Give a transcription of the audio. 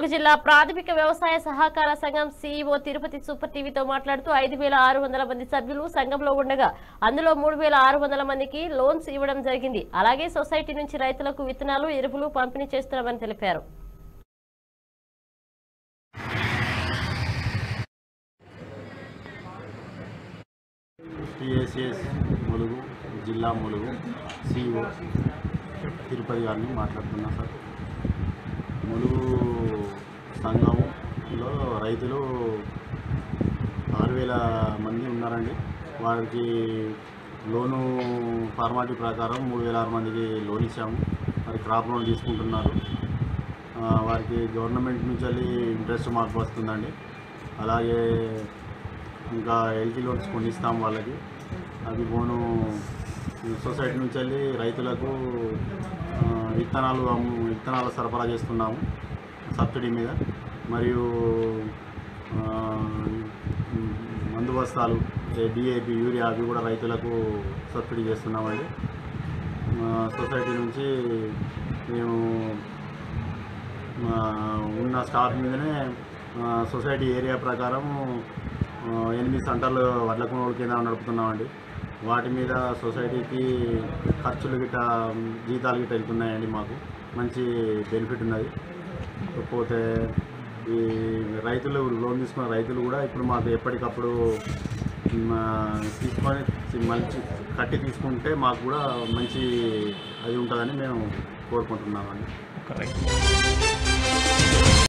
ములుగు జిల్లా ప్రాథమిక వ్యవసాయ సహకార సంఘం సీఈఓ తిరుపతి సూపర్ టీవీతో మాట్లాడుతూ ఐదు వేల ఆరు వందల మంది సభ్యులు సంఘంలో ఉండగా అందులో మూడు వేల ఆరు వందల మందికి లోన్స్ ఇవ్వడం జరిగింది అలాగే సొసైటీ నుంచి రైతులకు విత్తనాలు ఎరువులు పంపిణీ చేస్తున్నామని తెలిపారు టిఎస్ఎస్ ములుగు జిల్లా ములుగు సిఇఓ తిరుపతి గారిని మాట్లాడుతున్నా సార్ ములుగు సంఘంలో రైతులు ఆరు వేల మంది ఉన్నారండి వారికి లోను ఫార్మాలిటీ ప్రకారం మూడు వేల ఆరు మందికి లోన్ ఇచ్చాము మరి క్రాప్ లోన్ తీసుకుంటున్నారు ఆ, వారికి గవర్నమెంట్ నుంచి వెళ్ళి ఇంట్రెస్ట్ మాకు వస్తుందండి అలాగే ఇంకా ఎల్టీ లోన్స్ కొన్ని ఇస్తాం వాళ్ళకి అది పోను సొసైటీ నుంచి వెళ్ళి రైతులకు ఆ, విత్తనాలు అమ్ము విత్తనాలు సరఫరా చేస్తున్నాము సబ్సిడీ మీద మరియు ఆ, మందు బస్తాలు డిఏపి యూరియా అవి కూడా రైతులకు సబ్సిడీ చేస్తున్నామండి ఆ, సొసైటీ నుంచి మేము ఆ, ఉన్న స్టాక్ మీదనే ఆ, సొసైటీ ఏరియా ప్రకారం ఆ, ఎనిమిది సెంటర్లు వడ్ల కొనుగోలు కేంద్రాలు నడుపుతున్నామండి వాటి మీద సొసైటీకి ఖర్చులు గిట్ట జీతాలు గిట్ట వెళ్తున్నాయండి మాకు మంచి బెనిఫిట్ ఉన్నది పోతే ఈ రైతులు లోన్ తీసుకున్న రైతులు కూడా ఇప్పుడు మాకు ఎప్పటికప్పుడు మా, తీసుకొని మంచి కట్టి తీసుకుంటే మాకు కూడా మంచి అది ఉంటుందని మేము కోరుకుంటున్నామండి కరెక్ట్